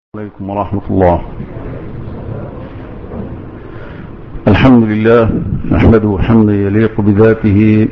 عليكم ورحمة الله الحمد لله نحمده حمدا يليق بذاته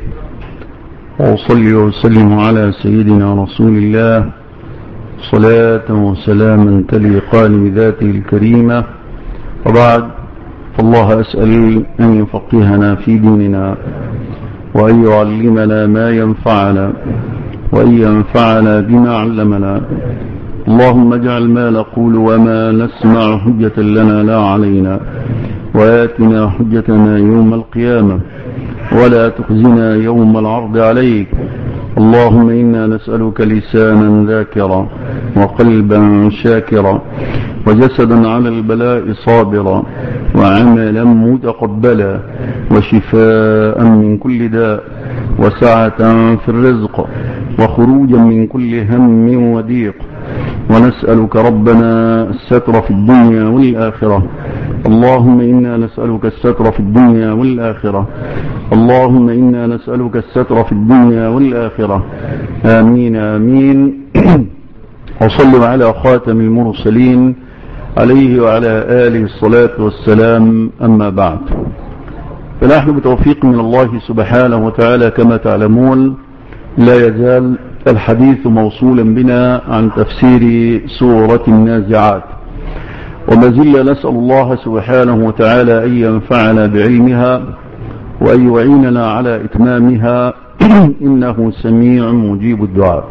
وأصلي وسلم على سيدنا رسول الله صلاة وسلاما تليقان بذاته الكريمة وبعد فالله أسأل أن يفقهنا في ديننا وأن يعلمنا ما ينفعنا وأن ينفعنا بما علمنا اللهم اجعل ما نقول وما نسمع حجة لنا لا علينا وآتنا حجتنا يوم القيامة ولا تخزنا يوم العرض عليك اللهم إنا نسألك لسانا ذاكرا وقلبا شاكرا وجسدا على البلاء صابرا وعملا متقبلا وشفاء من كل داء وسعة في الرزق وخروجا من كل هم وضيق ونسألك ربنا الستر في الدنيا والآخرة اللهم إنا نسألك الستر في الدنيا والآخرة اللهم إنا نسألك الستر في الدنيا والآخرة آمين آمين وصلوا على خاتم المرسلين عليه وعلى آله الصلاة والسلام أما بعد فنحن بتوفيق من الله سبحانه وتعالى كما تعلمون لا يزال الحديث موصولا بنا عن تفسير سورة النازعات وما زلنا نسأل الله سبحانه وتعالى أن ينفعنا بعلمها وأن يعيننا على إتمامها إنه سميع مجيب الدعاء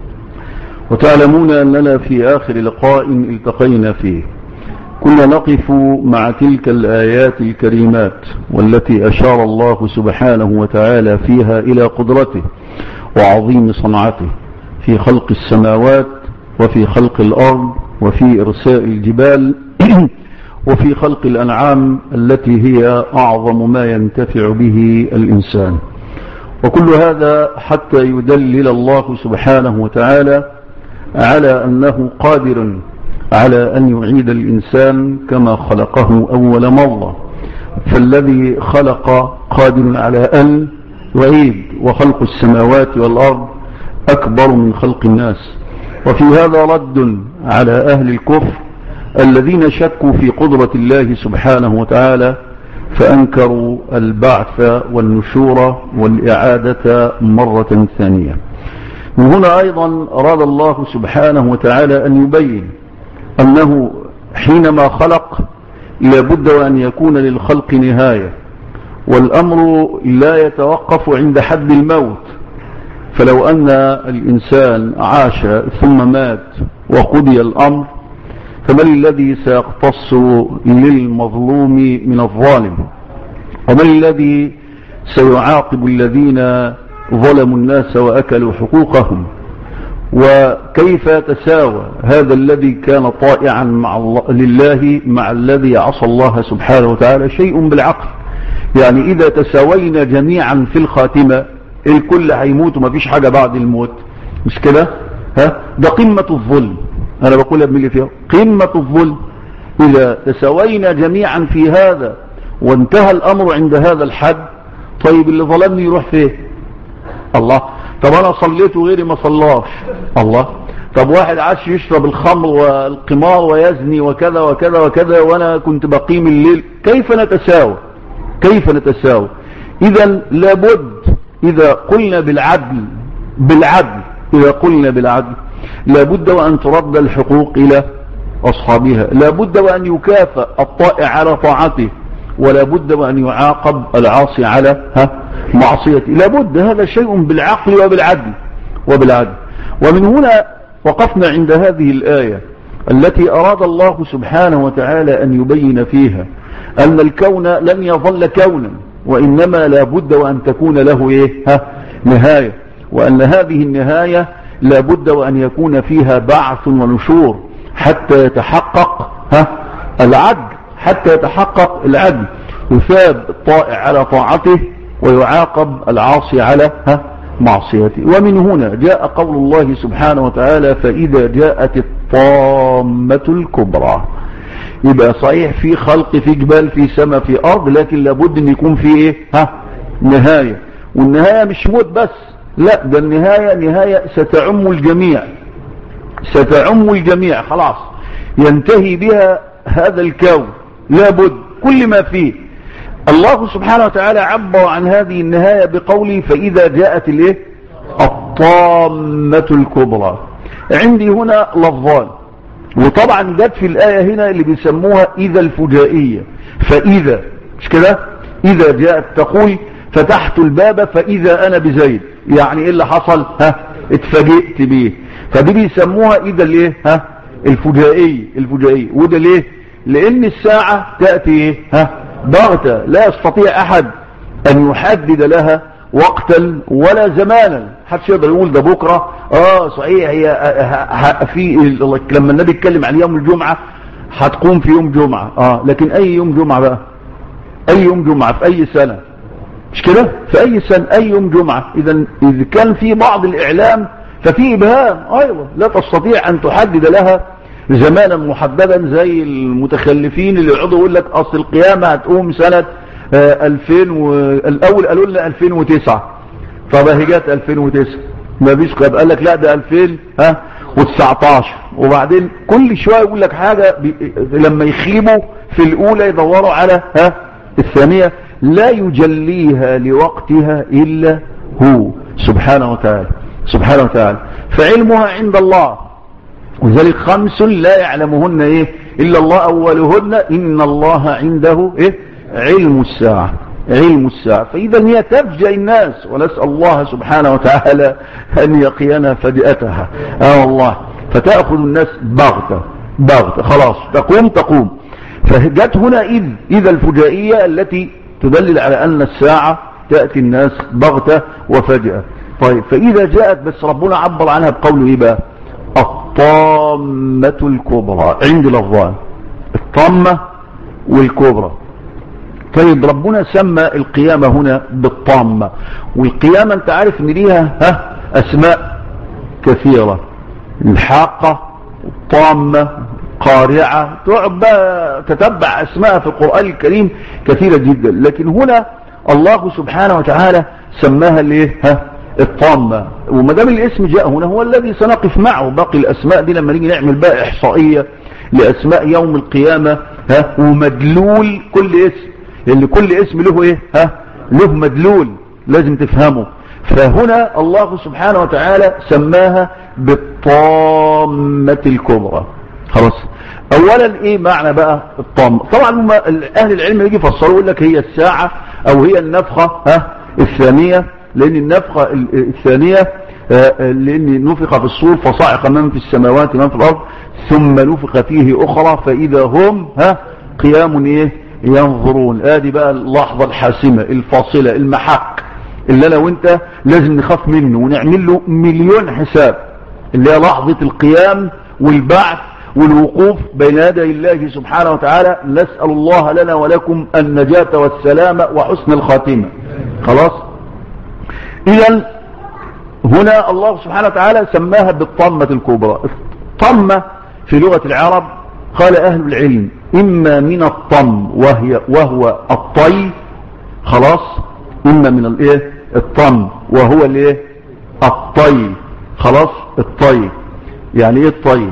وتعلمون أننا في آخر لقاء التقينا فيه كنا نقف مع تلك الآيات الكريمات والتي أشار الله سبحانه وتعالى فيها إلى قدرته وعظيم صنعته في خلق السماوات وفي خلق الأرض وفي إرساء الجبال وفي خلق الأنعام التي هي أعظم ما ينتفع به الإنسان وكل هذا حتى يدلل الله سبحانه وتعالى على أنه قادر على أن يعيد الإنسان كما خلقه أول مرة فالذي خلق قادر على أن يعيد وخلق السماوات والأرض أكبر من خلق الناس وفي هذا رد على أهل الكفر الذين شكوا في قدرة الله سبحانه وتعالى فأنكروا البعث والنشور والإعادة مرة ثانية من هنا أيضا أراد الله سبحانه وتعالى أن يبين أنه حينما خلق لابد وأن يكون للخلق نهاية والأمر لا يتوقف عند حد الموت فلو أن الإنسان عاش ثم مات وقضي الأمر فمن الذي سيقتص للمظلوم من الظالم ومن الذي سيعاقب الذين ظلموا الناس وأكلوا حقوقهم وكيف يتساوى هذا الذي كان طائعا مع الله لله مع الذي عصى الله سبحانه وتعالى شيء بالعقل يعني إذا تساوينا جميعا في الخاتمة الكل هيموت وما فيش حاجة بعد الموت مش كده ها ده قمة الظلم أنا بقول ابن اللي فيها قمة الظلم إذا تساوينا جميعا في هذا وانتهى الأمر عند هذا الحد طيب اللي ظلمني يروح فين الله طب أنا صليت وغيري ما صلاش الله طب واحد عاش يشرب الخمر والقمار ويزني وكذا وكذا وكذا وأنا كنت بقيم الليل كيف نتساوى كيف نتساوى إذا لابد إذا قلنا بالعدل بالعدل إذا قلنا بالعدل لابد وأن ترد الحقوق إلى أصحابها لابد وأن يكافأ الطائع على طاعته ولا بد وأن يعاقب العاصي على ها معصيته لابد هذا شيء بالعقل وبالعدل وبالعدل ومن هنا وقفنا عند هذه الآية التي أراد الله سبحانه وتعالى أن يبين فيها أن الكون لن يظل كونا وإنما لابد وأن تكون له إيه ها نهاية وأن هذه النهاية لابد وأن يكون فيها بعث ونشور حتى يتحقق ها العدل حتى يتحقق العدل يثاب الطائع على طاعته ويعاقب العاصي على ها معصيته ومن هنا جاء قول الله سبحانه وتعالى فإذا جاءت الطامة الكبرى يبقى صحيح في خلق في جبال في سماء في أرض لكن لابد أن يكون في إيه ها نهاية والنهاية مش موت بس لا ده النهاية نهاية ستعم الجميع ستعم الجميع خلاص ينتهي بها هذا الكون لابد كل ما فيه الله سبحانه وتعالى عبر عن هذه النهاية بقوله فإذا جاءت الايه الطامة الكبرى عندي هنا لفظان وطبعا جت في الآية هنا اللي بيسموها إذا الفجائية فإذا مش كده إذا جاءت تقول فتحت الباب فإذا أنا بزيد يعني إيه اللي حصل ها اتفاجئت بيه فدي بيسموها إذا الايه ها الفجائية الفجائية وده ليه لأن الساعة تأتي ايه ها بغتة لا يستطيع أحد أن يحدد لها وقتا ولا زمانا حدش يقدر يقول ده بكرة اه صحيح هي في لما النبي اتكلم عن يوم الجمعة هتقوم في يوم جمعة اه لكن اي يوم جمعة بقى اي يوم جمعة في اي سنة مش كده في اي سنة اي يوم جمعة اذا اذا كان في بعض الاعلام ففي ابهام ايوه لا تستطيع ان تحدد لها زمانا محددا زي المتخلفين اللي يقعدوا يقول لك اصل القيامة هتقوم سنة آه 2000 و... الاول قالوا لنا 2009 طب هي جت 2009 ما فيش قال لك لا ده 2000 ها و19 وبعدين كل شويه يقول لك حاجه بي... لما يخيبوا في الاولى يدوروا على ها الثانيه لا يجليها لوقتها الا هو سبحانه وتعالى سبحانه وتعالى فعلمها عند الله وذلك خمس لا يعلمهن ايه الا الله اولهن ان الله عنده ايه علم الساعة علم الساعة فإذا هي تفجأ الناس ونسأل الله سبحانه وتعالى أن يقينا فجأتها آه الله فتأخذ الناس بغتة بغتة خلاص تقوم تقوم فجت هنا إذ إذا الفجائية التي تدلل على أن الساعة تأتي الناس بغتة وفجأة طيب فإذا جاءت بس ربنا عبر عنها بقوله إيه بقى الطامة الكبرى عند لفظان الطامة والكبرى طيب ربنا سمى القيامة هنا بالطامة والقيامة انت عارف ان ليها ها اسماء كثيرة الحاقة الطامة قارعة تقعد تتبع اسماء في القرآن الكريم كثيرة جدا لكن هنا الله سبحانه وتعالى سماها الايه ها الطامة وما دام الاسم جاء هنا هو الذي سنقف معه باقي الاسماء دي لما نيجي نعمل بقى احصائية لاسماء يوم القيامة ها ومدلول كل اسم لان كل اسم له ايه ها له مدلول لازم تفهمه فهنا الله سبحانه وتعالى سماها بالطامة الكبرى خلاص اولا ايه معنى بقى الطامة طبعا هم اهل العلم يجي يفسروا يقول لك هي الساعة او هي النفخة ها الثانية لان النفخة الثانية لان نفخ في الصور فصعق من في السماوات من في الارض ثم نفخ فيه اخرى فاذا هم ها قيام ايه ينظرون ادي بقى اللحظة الحاسمة الفاصلة المحك اللي انا وانت لازم نخاف منه ونعمل له مليون حساب اللي هي لحظة القيام والبعث والوقوف بين يدي الله سبحانه وتعالى نسأل الله لنا ولكم النجاة والسلامة وحسن الخاتمة خلاص اذا هنا الله سبحانه وتعالى سماها بالطمة الكبرى الطمة في لغة العرب قال اهل العلم اما من الطم وهي وهو الطي خلاص اما من الايه الطم وهو الايه الطي خلاص الطي يعني ايه الطي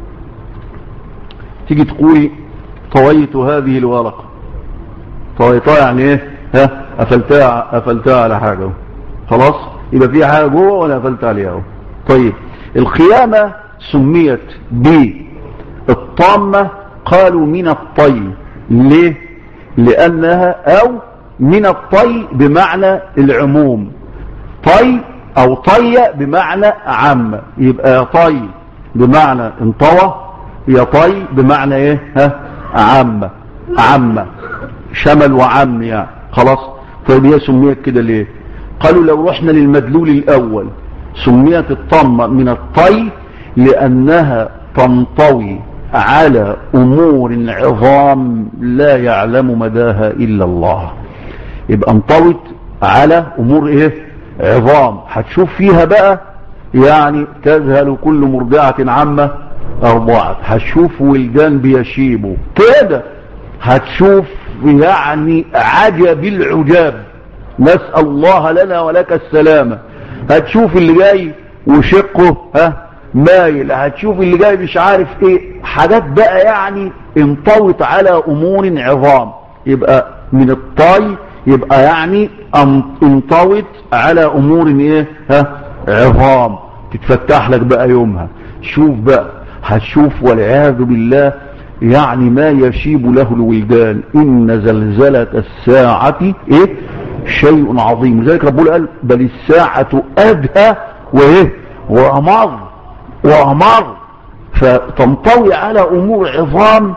تيجي تقولي طويت هذه الورقة طويتها يعني ايه ها قفلتها قفلتها على حاجة خلاص يبقى في حاجة جوه ولا قفلت عليها اهو طيب القيامة سميت بالطامة قالوا من الطي ليه لانها او من الطي بمعنى العموم طي او طي بمعنى عم يبقى طي بمعنى انطوى يا طي بمعنى ايه ها عم عم شمل وعم يعني خلاص طيب هي سميت كده ليه قالوا لو رحنا للمدلول الاول سميت الطمة من الطي لانها تنطوي على امور عظام لا يعلم مداها الا الله يبقى انطوت على امور ايه عظام هتشوف فيها بقى يعني تذهل كل مرضعة عامة ارضعت هتشوف ولدان بيشيبوا كده هتشوف يعني عجب العجاب نسأل الله لنا ولك السلامة هتشوف اللي جاي وشقه ها مايل هتشوف اللي جاي مش عارف ايه حاجات بقى يعني انطوت على امور عظام يبقى من الطي يبقى يعني انطوت على امور ايه ها عظام تتفتح لك بقى يومها شوف بقى هتشوف والعياذ بالله يعني ما يشيب له الولدان إن زلزلة الساعة إيه شيء عظيم لذلك ربنا قال بل الساعة أدهى وإيه وأمر وأمر فتنطوي على أمور عظام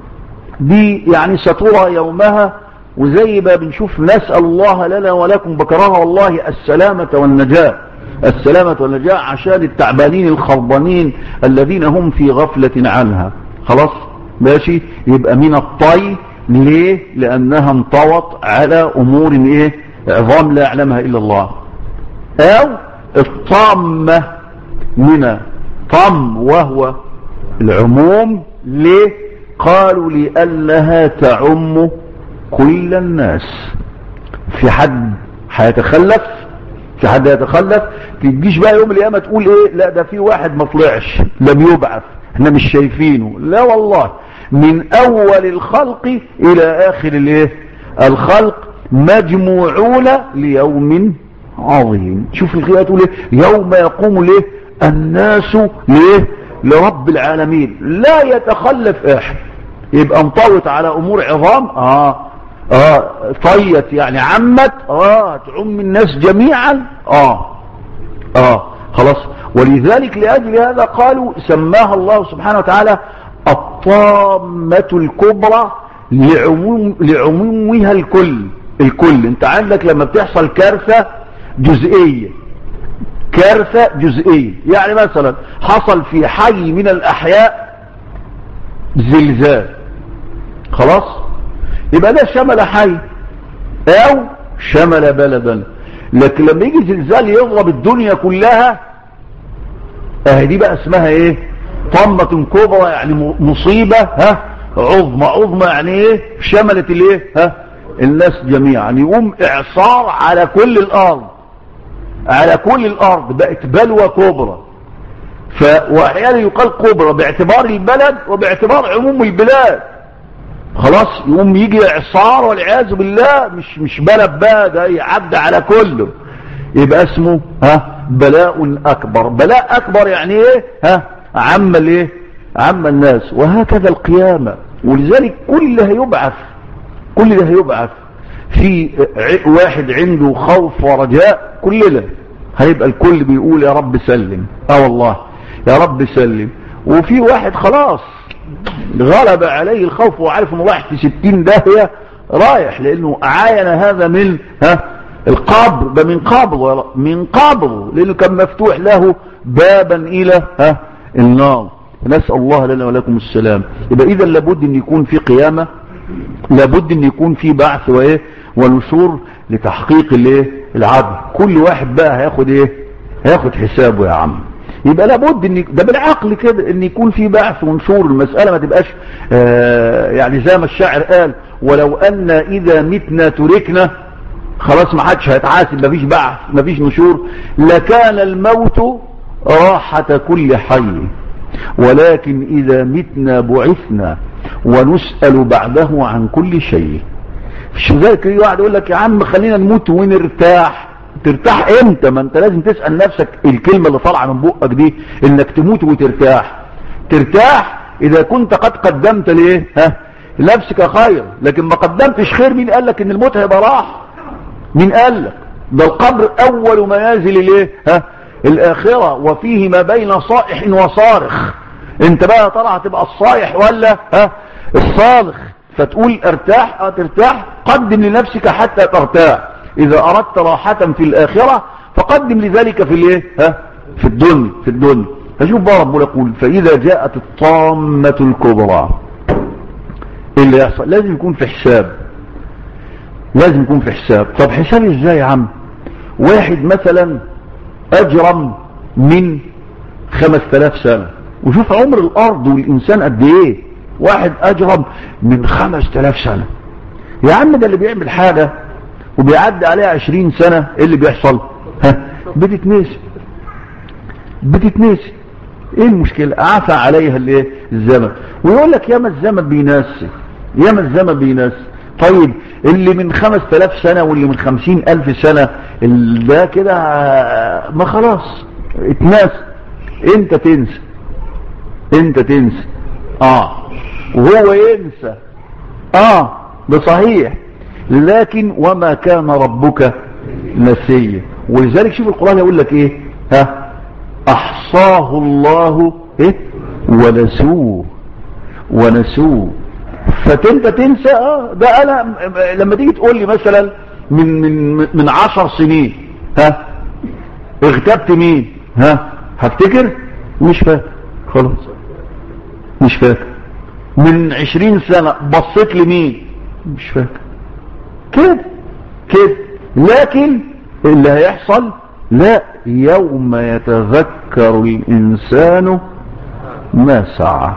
دي يعني سترى يومها وزي ما بنشوف نسأل الله لنا ولكم بكرها والله السلامة والنجاة السلامة والنجاة عشان التعبانين الخربانين الذين هم في غفلة عنها خلاص ماشي يبقى من الطي ليه لأنها انطوت على أمور ايه عظام لا يعلمها إلا الله أو الطامة من طم وهو العموم ليه قالوا لأنها تعم كل الناس في حد هيتخلف في حد يتخلف تجيش بقى يوم القيامة تقول ايه لا ده في واحد ما طلعش لم يبعث احنا مش شايفينه لا والله من اول الخلق الى اخر الايه الخلق مجموعون ليوم عظيم شوف القيامة تقول ايه يوم يقوم ليه الناس ليه لرب العالمين لا يتخلف احد يبقى انطوت على امور عظام اه اه طيت يعني عمت اه تعم الناس جميعا اه اه خلاص ولذلك لأجل هذا قالوا سماها الله سبحانه وتعالى الطامة الكبرى لعموم لعمومها الكل الكل انت عندك لما بتحصل كارثة جزئية كارثة جزئية يعني مثلا حصل في حي من الأحياء زلزال خلاص يبقى ده شمل حي او شمل بلدا لكن لما يجي زلزال يضرب الدنيا كلها اه دي بقى اسمها ايه طمة كبرى يعني مصيبة ها عظمى عظمى يعني ايه شملت الايه ها الناس جميعا يقوم اعصار على كل الارض على كل الارض بقت بلوى كبرى ف واحيانا يقال كبرى باعتبار البلد وباعتبار عموم البلاد خلاص يقوم يجي اعصار والعياذ بالله مش مش بلد بقى ده يعدى على كله يبقى اسمه ها بلاء اكبر بلاء اكبر يعني ايه ها عم الايه عم الناس وهكذا القيامة ولذلك كل ده هيبعث كل ده هيبعث في واحد عنده خوف ورجاء كلنا هيبقى الكل بيقول يا رب سلم اه والله يا رب سلم وفي واحد خلاص غلب عليه الخوف وعارف انه رايح في ستين داهية رايح لانه عاين هذا من ها القبر ده من قبر من قبر لانه كان مفتوح له بابا الى ها النار نسأل الله لنا ولكم السلام يبقى اذا لابد ان يكون في قيامة لابد ان يكون في بعث وايه ونشور لتحقيق الايه العدل كل واحد بقى هياخد ايه هياخد حسابه يا عم يبقى لابد ان ده بالعقل كده ان يكون في بعث ونشور المسألة ما تبقاش آه يعني زي ما الشاعر قال ولو ان اذا متنا تركنا خلاص ما حدش هيتعاسب مفيش بعث مفيش نشور لكان الموت راحة كل حي ولكن اذا متنا بعثنا ونسأل بعده عن كل شيء مش ذلك واحد يقول لك يا عم خلينا نموت ونرتاح ترتاح امتى ما انت لازم تسأل نفسك الكلمة اللي طالعه من بقك دي انك تموت وترتاح ترتاح اذا كنت قد قدمت ليه ها لنفسك خير لكن ما قدمتش خير مين قال لك ان الموت هيبقى راح مين قال لك ده القبر اول منازل ليه ها الاخرة وفيه ما بين صائح وصارخ انت بقى طلع تبقى الصائح ولا ها الصالخ فتقول ارتاح اه ترتاح قدم لنفسك حتى ترتاح اذا اردت راحة في الاخرة فقدم لذلك في الايه ها في الدنيا في الدنيا فشوف بقى ربنا يقول فاذا جاءت الطامة الكبرى ايه اللي يحصل لازم يكون في حساب لازم يكون في حساب طب حساب ازاي يا عم واحد مثلا اجرم من خمس تلاف سنة وشوف عمر الارض والانسان قد ايه واحد اجرم من خمس تلاف سنة يا عم ده اللي بيعمل حاجة وبيعدي عليها عشرين سنة ايه اللي بيحصل ها بتتنسي بتتنسي ايه المشكلة عفى عليها الايه الزمن ويقول لك ياما الزمن بينسي ياما الزمن بينسي طيب اللي من خمس تلاف سنة واللي من خمسين الف سنة ده كده ما خلاص اتناس انت تنسى انت تنسى اه وهو ينسى اه ده صحيح لكن وما كان ربك نسيا ولذلك شوف القرآن يقول لك ايه ها احصاه الله ايه ونسوه ونسوه فتنت تنسى اه ده انا لما تيجي تقول لي مثلا من من من عشر سنين ها اغتبت مين ها هفتكر مش فاكر خلاص مش فاكر من عشرين سنة بصيت لمين مش فاكر كده كده لكن اللي هيحصل لا يوم يتذكر الإنسان ما سعى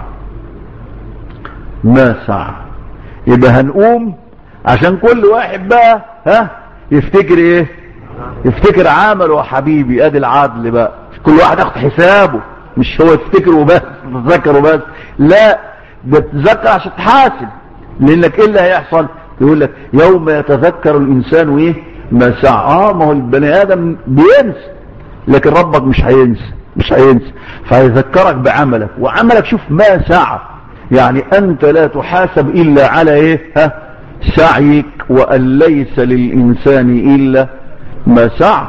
ما سعى يبقى هنقوم عشان كل واحد بقى ها يفتكر ايه يفتكر عمله يا حبيبي ادي العدل بقى كل واحد ياخد حسابه مش هو يفتكر وبس يتذكر وبس لا ده تتذكر عشان تحاسب لانك ايه اللي هيحصل يقول لك يوم يتذكر الانسان ايه ما سعى اه ما هو البني ادم بينسى لكن ربك مش هينسى مش هينسى فهيذكرك بعملك وعملك شوف ما سعى يعني انت لا تحاسب الا على ايه ها سعيك وان ليس للانسان الا ما سعى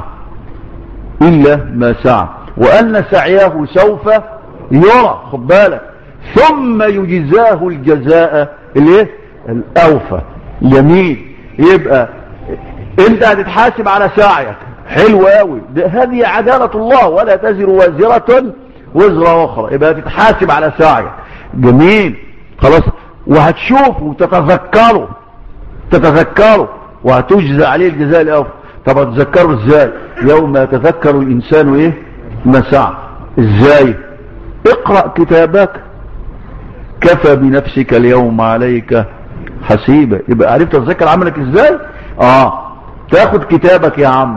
الا ما سعى وان سعيه سوف يرى خد بالك ثم يجزاه الجزاء الايه الاوفى يمين يبقى انت هتتحاسب على سعيك حلو قوي هذه عدالة الله ولا تزر وازرة وزر اخرى يبقى هتتحاسب على سعيك جميل خلاص وهتشوف وتتذكره تتذكره وهتجزى عليه الجزاء الاوفى طب هتذكره ازاي يوم يتذكر الانسان ايه ما سعى ازاي اقرأ كتابك كفى بنفسك اليوم عليك حسيبة يبقى عرفت تتذكر عملك ازاي اه تاخد كتابك يا عم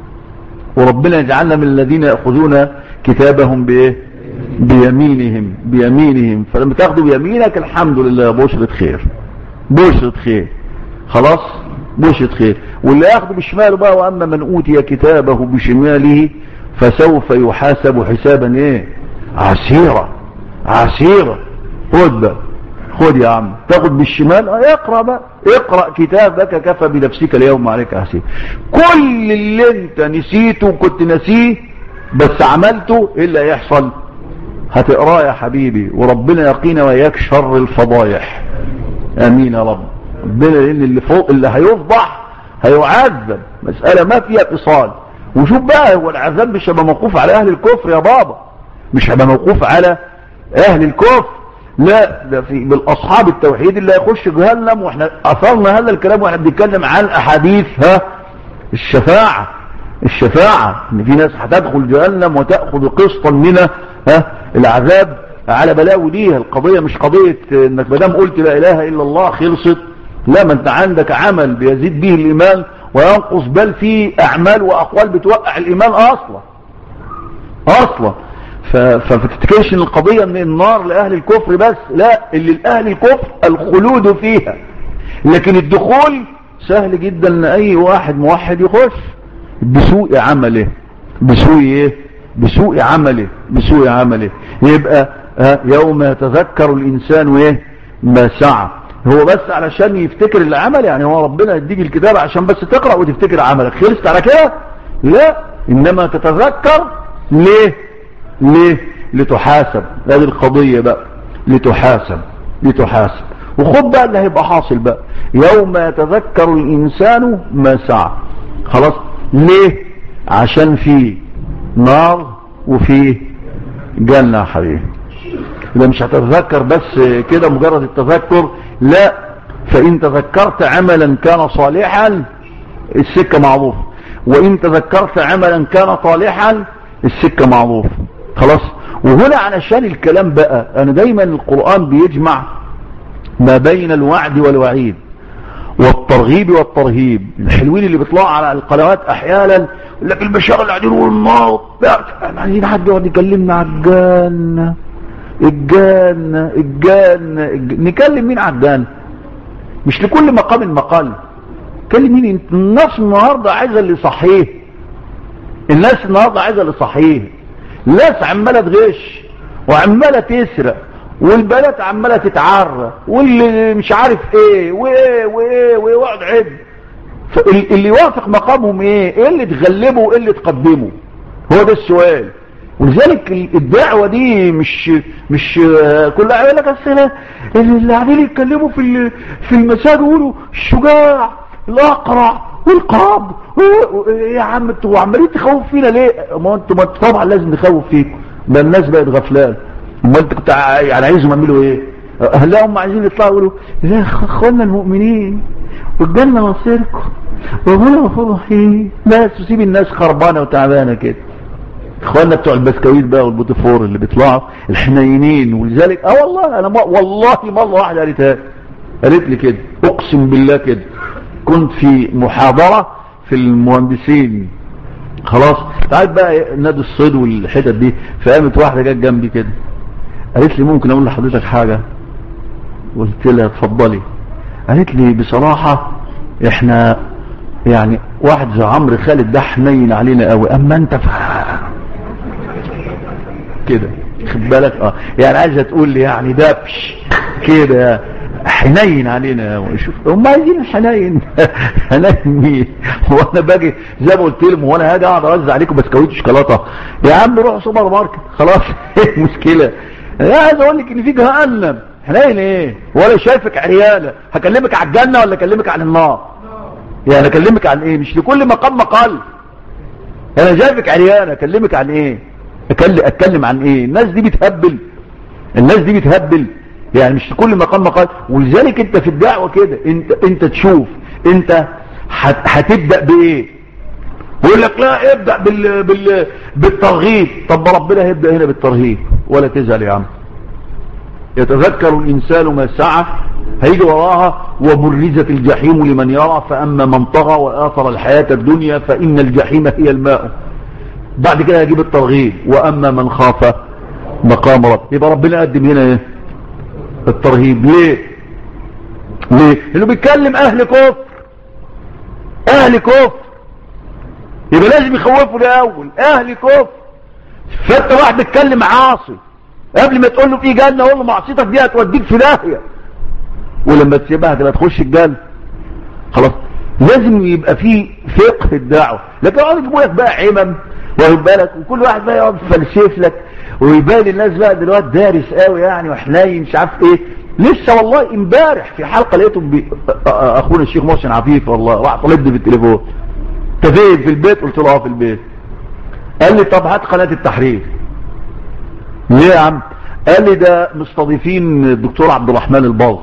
وربنا يجعلنا من الذين يأخذون كتابهم بايه بيمينهم بيمينهم فلما تاخده بيمينك الحمد لله بشرة خير بشرة خير خلاص بشرة خير واللي ياخده بشماله بقى واما من اوتي كتابه بشماله فسوف يحاسب حسابا ايه عسيرة عسيرة خد بقى خد يا عم تاخد بالشمال اه اقرأ بقى اقرأ كتابك كفى بنفسك اليوم عليك حسيب كل اللي انت نسيته وكنت نسيه بس عملته ايه اللي هيحصل هتقراه يا حبيبي وربنا يقينا وياك شر الفضايح امين يا رب ربنا لان اللي فوق اللي هيفضح هيعذب مسألة ما فيها اتصال وشوف بقى هو العذاب مش هيبقى موقوف على اهل الكفر يا بابا مش هيبقى موقوف على اهل الكفر لا ده في بالاصحاب التوحيد اللي هيخش جهنم واحنا اثرنا هذا الكلام واحنا بنتكلم عن احاديث ها الشفاعة الشفاعة ان في ناس هتدخل جهنم وتأخذ قسطا من ها العذاب على بلاوي ليها القضية مش قضية انك مدام قلت لا اله الا الله خلصت لا ما انت عندك عمل بيزيد به الايمان وينقص بل في اعمال واقوال بتوقع الايمان اصلا اصلا ففتتكلش ان القضية من النار لأهل الكفر بس لا اللي لأهل الكفر الخلود فيها لكن الدخول سهل جدا لأي واحد موحد يخش بسوء عمله بسوء ايه بسوء عمله بسوء عمله يبقى يوم يتذكر الإنسان ايه ما سعى هو بس علشان يفتكر العمل يعني هو ربنا يديك الكتاب عشان بس تقرأ وتفتكر عملك خلصت على كده لا إنما تتذكر ليه ليه لتحاسب هذه القضية بقى لتحاسب لتحاسب وخد بقى اللي هيبقى حاصل بقى يوم يتذكر الإنسان ما سعى خلاص ليه عشان في نار وفي جنة يا حبيبي إذا مش هتتذكر بس كده مجرد التذكر لا فإن تذكرت عملا كان صالحا السكة معروفة وإن تذكرت عملا كان طالحا السكة معروفة خلاص وهنا علشان الكلام بقى أنا دايما القرآن بيجمع ما بين الوعد والوعيد والترغيب والترهيب الحلوين اللي بيطلعوا على القنوات احيانا لكن المشاغل قاعدين والنار احنا عايزين حد يقعد يكلمنا على الجنه الجنه الجنه الج- نكلم مين على الجنه مش لكل مقام مقال كلم مين انت الناس النهارده عايزه اللي صحيه الناس النهارده عايزه اللي صحيه ناس عماله تغش وعماله تسرق والبنات عماله تتعرى واللي مش عارف ايه وايه وايه وايه واقعد عد فال- اللي يوافق مقامهم ايه ايه اللي تغلبه وايه اللي تقدمه هو ده السؤال ولذلك ال- الدعوة دي مش مش آه، كل واحد يقول لك اصل أنا اللي قاعدين يتكلموا في ال- في المساجد يقولوا الشجاع الاقرع والقراب و- و- ايه يا عم انتوا عمالين تخوف فينا ليه ما انتوا ما انتوا طبعا لازم نخوف فيكم ده الناس بقت غفلان امال انت كنت ع- يعني عايزهم يعملوا ايه هلا هم عايزين يطلعوا يقولوا يا أخ- اخوانا المؤمنين والجنة مصيركم وربنا غفور رحيم بس وسيب الناس خربانة وتعبانة كده اخواننا بتوع البسكويت بقى والبوتفور اللي بيطلعوا الحنينين ولذلك اه والله انا ما والله مرة واحدة قالتها لي. قالت لي كده اقسم بالله كده كنت في محاضرة في المهندسين خلاص تعال بقى نادي الصيد والحتت دي فقامت واحدة جت جنبي كده قالت لي ممكن اقول لحضرتك حاجة قلت لها اتفضلي قالت لي بصراحة احنا يعني واحد زي عمرو خالد ده حنين علينا قوي اما انت ف... كده خد بالك اه يعني عايزه تقول لي يعني دبش كده حنين علينا قوي شوف هم عايزين الحنين حنين مين وانا باجي زي ما قلت لهم وانا هاجي اقعد اوزع عليكم بسكويت شوكولاته يا عم روح سوبر ماركت خلاص ايه المشكله انا عايز اقول لك ان في جهنم حنين ايه ولا شايفك عريانه هكلمك على الجنه ولا اكلمك عن النار يعني اكلمك عن ايه مش لكل مقام مقال انا شايفك عريانه اكلمك عن ايه أكلم, اتكلم عن ايه الناس دي بتهبل الناس دي بتهبل يعني مش لكل مقام مقال ولذلك انت في الدعوه كده انت انت تشوف انت هت- هتبدا بايه ويقول لك لا ابدا بال بال بالترغيب طب ما ربنا هيبدا هنا بالترهيب ولا تزعل يا عم يتذكر الإنسان ما سعى هيجي وراها وبرزت الجحيم لمن يرى فأما من طغى وآثر الحياة الدنيا فإن الجحيم هي الماء بعد كده هيجيب الترغيب وأما من خاف مقام رب يبقى ربنا قدم هنا ايه الترهيب ليه ليه لانه بيتكلم اهل كفر اهل كفر يبقى لازم يخوفوا الاول اهل كفر فانت واحد بيتكلم عاصي قبل ما تقول له في جنه قول له معصيتك دي هتوديك في داهيه ولما تسيبها تبقى تخش الجنه خلاص لازم يبقى في فقه الدعوه لكن اقعد يجيبوا لك بقى عمم واخد بالك وكل واحد بقى يقعد يفلسف لك ويبان الناس بقى دلوقتي دارس قوي يعني وحنين مش عارف ايه لسه والله امبارح في حلقه لقيتهم بي... اخونا الشيخ محسن عفيف والله راح طلبني في التليفون انت فين في البيت قلت له اه في البيت قال لي طب هات قناه التحرير ليه يا عم قال لي ده مستضيفين الدكتور عبد الرحمن الباظ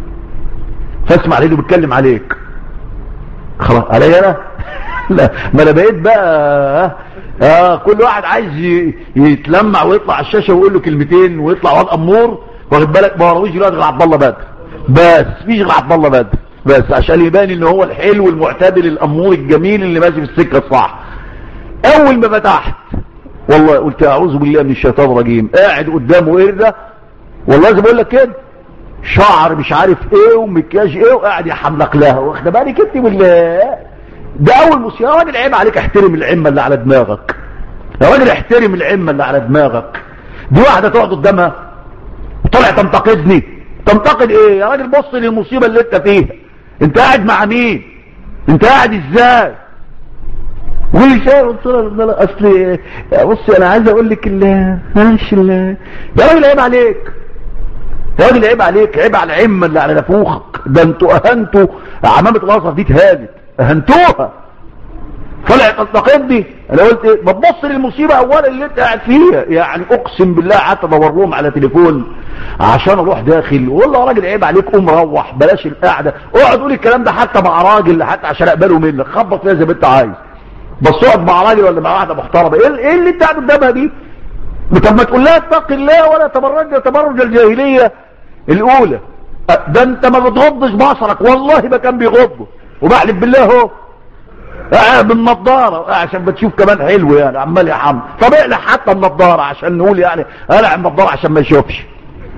فاسمع ليه بيتكلم عليك خلاص علي انا لا ما انا بقيت بقى اه كل واحد عايز ي- يتلمع ويطلع على الشاشه ويقول له كلمتين ويطلع واد امور واخد بالك ما وراهوش دلوقتي غير عبد الله بدر بس مفيش غير عبد الله بدر بس عشان يبان ان هو الحلو المعتدل الامور الجميل اللي ماشي في السكه الصح اول ما فتحت والله قلت اعوذ بالله من الشيطان الرجيم قاعد قدامه قرده والله زي بقول لك كده شعر مش عارف ايه ومكياج ايه وقاعد يحملق لها واخده بالك انت بالله ده اول مصيبه يا راجل عيب عليك احترم العمه اللي على دماغك يا راجل احترم العمه اللي على دماغك دي واحده تقعد قدامها وطلع تنتقدني تنتقد ايه يا راجل بص للمصيبه اللي انت فيها انت قاعد مع مين انت قاعد ازاي واللي شايف قلت له لا لا اصل بص انا عايز اقول لك ال- ماشي ال- يا راجل عيب عليك يا راجل عيب عليك عيب على العمه اللي على نافوخك ده انتوا اهنتوا عمامه القصر دي اتهانت اهنتوها طلعت تنتقدني انا قلت ايه بتبص للمصيبه اولا اللي انت قاعد فيها يعني اقسم بالله قعدت ادور لهم على تليفون عشان اروح داخل والله يا راجل عيب عليك قوم روح بلاش القعده اقعد قول الكلام ده حتى مع راجل حتى عشان اقبله منك خبط فيها زي ما انت عايز بس اقعد مع راجل ولا مع واحده محترمه ايه ايه اللي انت قاعد قدامها دي طب ما تقول لها اتق الله ولا تبرج تبرج الجاهليه الاولى أه، ده انت ما بتغضش بصرك والله ما كان بيغضه وبحلف بالله اهو اه بالنضاره اه عشان بتشوف كمان حلو يعني عمال يحم طب اقلع حتى النضاره عشان نقول يعني اقلع النضاره عشان ما يشوفش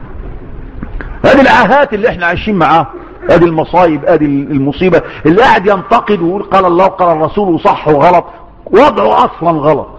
هذه العاهات اللي احنا عايشين معاها ادي المصايب ادي المصيبة اللي قاعد ينتقد ويقول قال الله وقال الرسول وصح وغلط وضعه اصلا غلط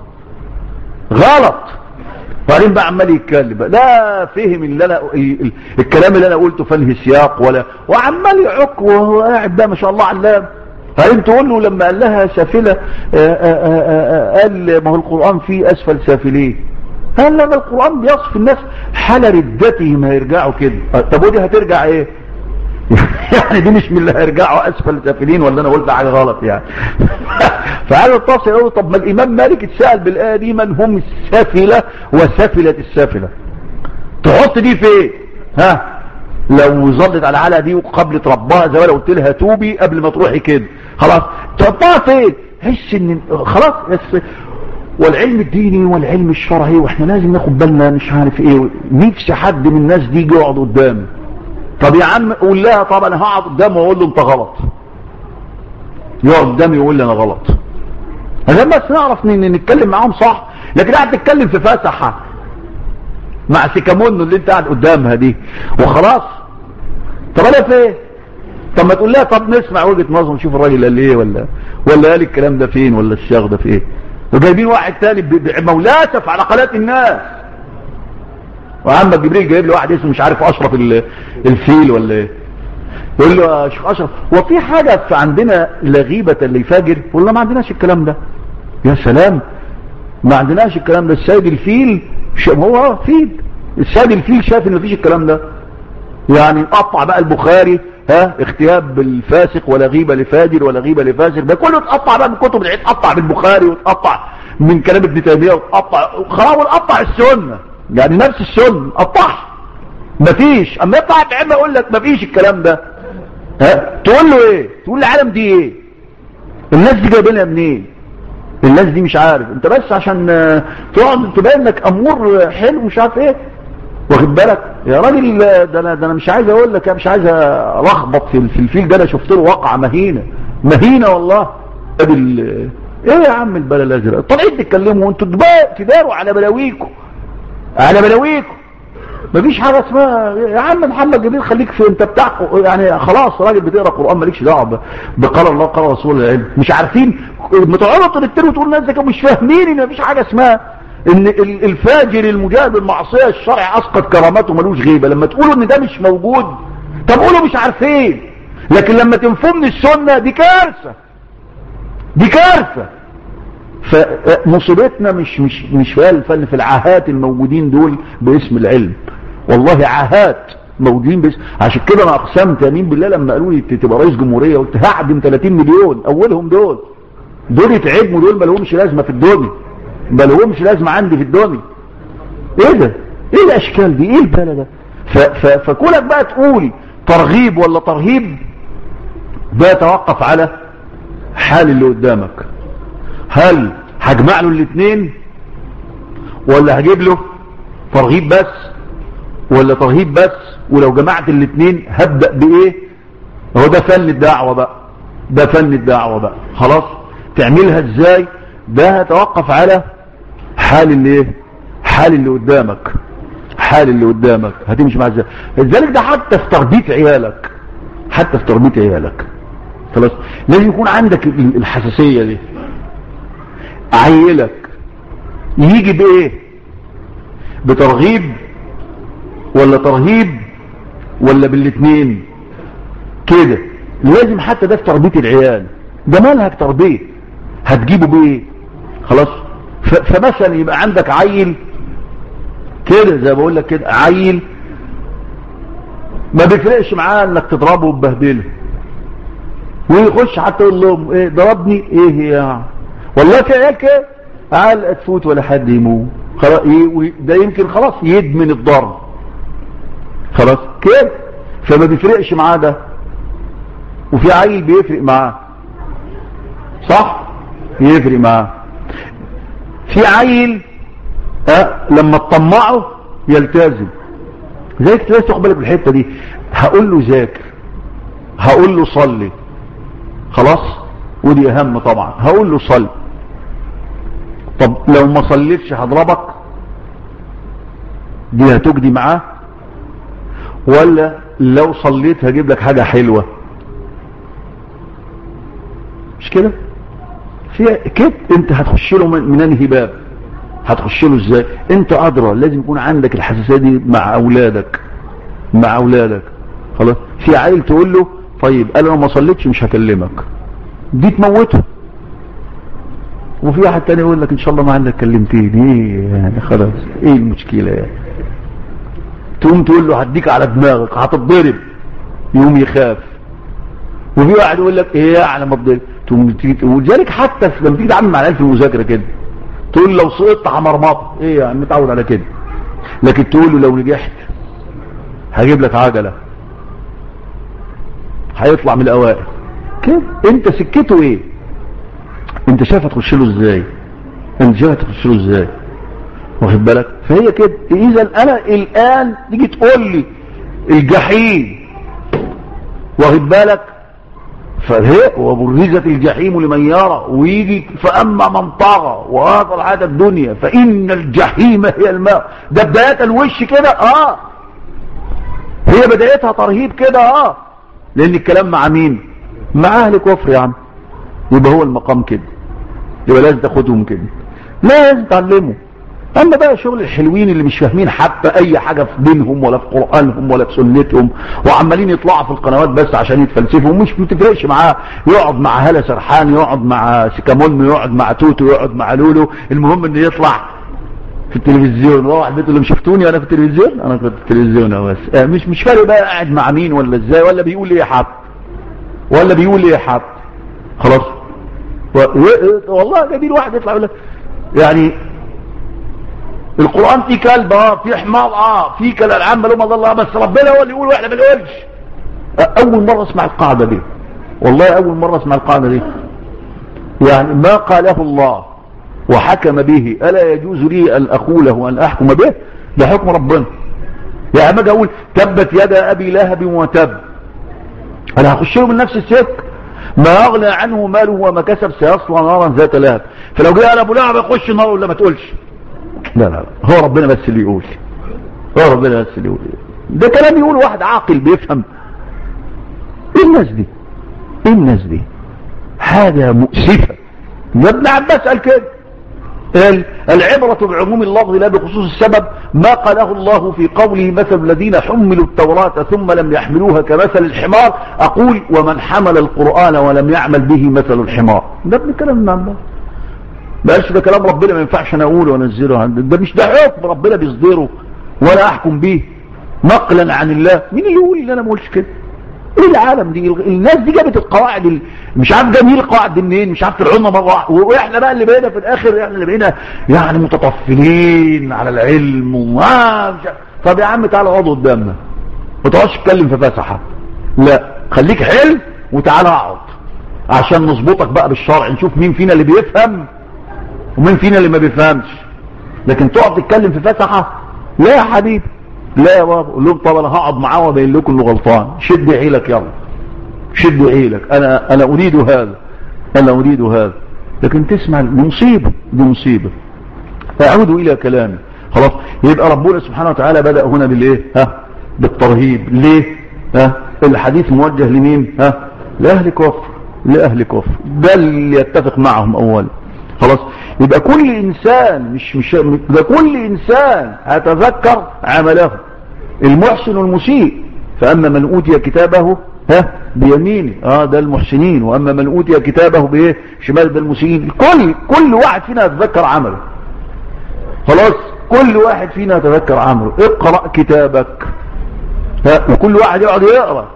غلط وبعدين بقى عمال يتكلم لا فهم اللي انا الكلام اللي انا قلته فنهي سياق ولا وعمال يعك وهو قاعد بقى ما شاء الله علام فانت تقول له لما قال لها سافله قال ما هو القران فيه اسفل سافلين قال لما القران بيصف الناس حال ردتهم هيرجعوا كده طب ودي هترجع ايه يعني دي مش من اللي هيرجعوا اسفل سافلين ولا انا قلت حاجه غلط يعني فعلى التصل يقول طب ما الامام مالك اتسال بالايه دي من هم السافله وسافله السافله تحط دي فين ها لو ظلت على العلقه دي وقبل ربها زي ما انا قلت لها توبي قبل ما تروحي كده خلاص تحطها فين حس ان خلاص بس والعلم الديني والعلم الشرعي واحنا لازم ناخد بالنا مش عارف ايه نفسي حد من الناس دي يجي يقعد قدامي طب يا عم قول لها طب انا هقعد قدامه واقول له انت غلط يقعد قدامي يقول لي انا غلط عشان بس نعرف ان نتكلم معاهم صح لكن قاعد تتكلم في فسحه مع سيكامونو اللي انت قاعد قدامها دي وخلاص طب انا في ايه طب ما تقول لها طب نسمع وجهه نظر نشوف الراجل قال ايه ولا ولا قال الكلام ده فين ولا الشيخ ده في ايه وجايبين واحد تاني مولاسف على قناه الناس وعمك جبريل جايب له واحد اسمه مش عارف اشرف الفيل ولا ايه يقول له يا شيخ اشرف وفي حاجه في عندنا لغيبه اللي يفاجر يقول له ما عندناش الكلام ده يا سلام ما عندناش الكلام ده السيد الفيل هو فيل السيد الفيل شاف ان مفيش الكلام ده يعني قطع بقى البخاري ها اغتياب بالفاسق ولا غيبه لفاجر ولا غيبه لفاسق ده كله اتقطع بقى من كتب العيد اتقطع بالبخاري واتقطع من كلام ابن تيميه واتقطع خلاص ونقطع السنه يعني نفس السنه قطعها مفيش اما يطلع بعلم يقول لك مفيش الكلام ده ها تقول له ايه تقول العالم دي ايه الناس دي جايبينها منين الناس دي مش عارف انت بس عشان تقعد تبين لك امور حلو مش عارف ايه واخد بالك يا راجل ده انا ده انا مش عايز اقول لك مش عايز الخبط في في الفيل ده انا شفت له واقعه مهينه مهينه والله ادي ايه يا عم البلا الازرق طالعين تتكلموا وانتوا تداروا على بلاويكم على بلاويكم مفيش حاجه اسمها يا عم محمد جميل خليك في انت بتاع يعني خلاص راجل بتقرا قران مالكش دعوه بقال الله قال رسول العلم مش عارفين متعرض تلتروا وتقول الناس ده مش فاهمين ان مفيش حاجه اسمها ان الفاجر المجاهد بالمعصيه الشرع اسقط كرامته ملوش غيبه لما تقولوا ان ده مش موجود طب قولوا مش عارفين لكن لما تنفوا من السنه دي كارثه دي كارثه فمصيبتنا مش مش مش في الفن في العاهات الموجودين دول باسم العلم والله عاهات موجودين بس عشان كده انا اقسمت يمين بالله لما قالوا لي تبقى رئيس جمهوريه قلت هعدم 30 مليون اولهم دول دول يتعبوا دول ما لهمش لازمه في الدنيا ما لهمش لازمه عندي في الدنيا ايه ده ايه الاشكال دي ايه البلا ده فكونك بقى تقول ترغيب ولا ترهيب ده يتوقف على حال اللي قدامك هل هجمع له الاثنين ولا هجيب له ترغيب بس ولا ترهيب بس ولو جمعت الاثنين هبدأ بايه هو ده فن الدعوة بقى ده فن الدعوة بقى خلاص تعملها ازاي ده هتوقف على حال اللي ايه حال اللي قدامك حال اللي قدامك هتمشي مع ازاي لذلك ده حتى في تربية عيالك حتى في تربية عيالك خلاص لازم يكون عندك الحساسية دي عيلك يجي بايه بترغيب ولا ترهيب ولا بالاثنين كده لازم حتى ده في تربية العيال ده منهج تربية هتجيبه بايه خلاص فمثلا يبقى عندك عيل كده زي بقول لك كده عيل ما بيفرقش معاه انك تضربه وتبهدله ويخش حتى يقول لهم ايه ضربني ايه يا والله في عيال كده علقه تفوت ولا حد يموت خلاص ده يمكن خلاص يدمن الضرب خلاص كده فما بيفرقش معاه ده وفي عيل بيفرق معاه صح يفرق معاه في عيل أه لما تطمعه يلتزم زيك لازم تاخد بالك بالحته دي هقول له ذاكر هقول له صلي خلاص ودي اهم طبعا هقول له صل طب لو ما صليتش هضربك دي هتجدي معاه ولا لو صليت هجيب لك حاجة حلوة مش كده في كده انت هتخش له من, من انهي باب هتخش له ازاي انت ادرى لازم يكون عندك الحساسيه دي مع اولادك مع اولادك خلاص في عيل تقول له طيب انا لو ما صليتش مش هكلمك دي تموته وفي واحد تاني يقول لك ان شاء الله ما عندك كلمتين ايه يعني خلاص ايه المشكله يعني تقوم تقول له هديك على دماغك هتتضرب يقوم يخاف وفي واحد يقول لك ايه على ما تضرب تقوم تيجي ولذلك حتى لما تيجي تعمل مع العيال في المذاكره كده تقول لو سقطت همرمطك ايه يعني متعود على كده لكن تقول له لو نجحت هجيب لك عجله هيطلع من الاوائل كده انت سكته ايه انت شايف هتخش له ازاي انت شايف هتخش له ازاي واخد بالك فهي كده اذا انا الان تيجي تقول لي الجحيم واخد بالك فهي وبرزت الجحيم لمن يرى ويجي فاما من طغى وهذا العاده الدنيا فان الجحيم هي الماء ده بدايه الوش كده اه هي بدايتها ترهيب كده اه لان الكلام مع مين مع اهل كفر يا عم يبقى هو المقام كده يبقى لازم تاخدهم كده لازم تعلموا اما بقى شغل الحلوين اللي مش فاهمين حتى اي حاجة في دينهم ولا في قرآنهم ولا في سنتهم وعمالين يطلعوا في القنوات بس عشان يتفلسفوا ومش بتفرقش معاه يقعد مع هلا سرحان يقعد مع سيكامون يقعد مع توتو يقعد مع لولو المهم انه يطلع في التلفزيون روح البيت اللي شفتوني انا في التلفزيون انا كنت في التلفزيون بس آه مش مش فارق بقى قاعد مع مين ولا ازاي ولا بيقول ايه حد ولا بيقول ايه حد خلاص و... و... والله جميل واحد يطلع يقول لك يعني القرآن فيه كلب اه فيه حمار اه فيه كالانعام ملوم الله بس ربنا هو اللي يقول واحنا ما نقولش اول مرة اسمع القاعدة دي والله اول مرة اسمع القاعدة دي يعني ما قاله الله وحكم به الا يجوز لي ان اقوله ان احكم به ده حكم ربنا يعني ما اجي اقول تبت يد ابي لهب وتب انا هخش له من نفس السك ما اغنى عنه ماله وما كسب سيصلى نارا ذات لهب فلو جه قال ابو لهب يخش النار ولا ما تقولش لا لا هو ربنا بس اللي يقول هو ربنا بس اللي يقول ده كلام يقول واحد عاقل بيفهم ايه الناس دي ايه الناس دي حاجة مؤسفة ده ابن عباس قال كده قال العبرة بعموم اللفظ لا بخصوص السبب ما قاله الله في قوله مثل الذين حملوا التوراة ثم لم يحملوها كمثل الحمار أقول ومن حمل القرآن ولم يعمل به مثل الحمار ده ابن كلام ابن عباس بقالش ده كلام ربنا ما ينفعش انا اقوله وانزله ده مش ده حكم ربنا بيصدره ولا احكم به نقلا عن الله مين اللي يقول ان انا ما اقولش كده ايه العالم دي الناس دي جابت القواعد ال... مش عارف جميل القواعد دي منين مش عارف طلعونا مره واحده واحنا بقى اللي بقينا في الاخر احنا اللي بقينا يعني متطفلين على العلم وما مش عارف. طب يا عم تعالى اقعد قدامنا ما تقعدش تتكلم في فسحه لا خليك حلو وتعالى اقعد عشان نظبطك بقى بالشرع نشوف مين فينا اللي بيفهم ومين فينا اللي ما بيفهمش لكن تقعد تتكلم في فسحه لا يا حبيبي لا يا بابا قول لهم طب انا هقعد معاه وابين لكم انه غلطان شد عيلك يلا شد عيلك انا انا اريد هذا انا اريد هذا لكن تسمع مصيبه دي مصيبه اعود الى كلامي خلاص يبقى ربنا سبحانه وتعالى بدا هنا بالايه ها بالترهيب ليه ها الحديث موجه لمين ها لاهل كفر لاهل كفر ده اللي يتفق معهم اولا خلاص يبقى كل انسان مش مش ده كل انسان هيتذكر عمله المحسن والمسيء فاما من اوتي كتابه ها بيمينه اه ده المحسنين واما من اوتي كتابه بايه شمال ده المسيئين كل كل واحد فينا يتذكر عمله خلاص كل واحد فينا يتذكر عمله اقرا كتابك ها وكل واحد يقعد يقرا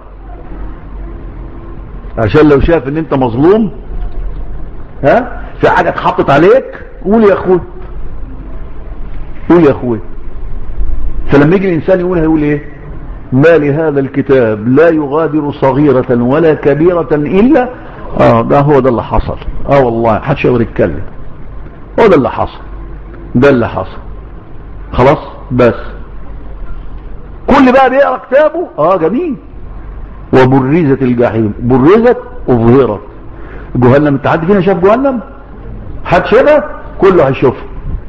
عشان لو شاف ان انت مظلوم ها في حاجة اتحطت عليك قول يا اخوي قول يا اخوي فلما يجي الانسان يقول هيقول ايه ما لهذا الكتاب لا يغادر صغيرة ولا كبيرة الا اه ده هو ده اللي حصل اه والله حدش يقدر يتكلم هو ده اللي حصل ده اللي حصل خلاص بس كل بقى بيقرا كتابه اه جميل وبرزت الجحيم برزت اظهرت جهنم انت حد فينا شاف جهنم حد شافها كله هيشوفها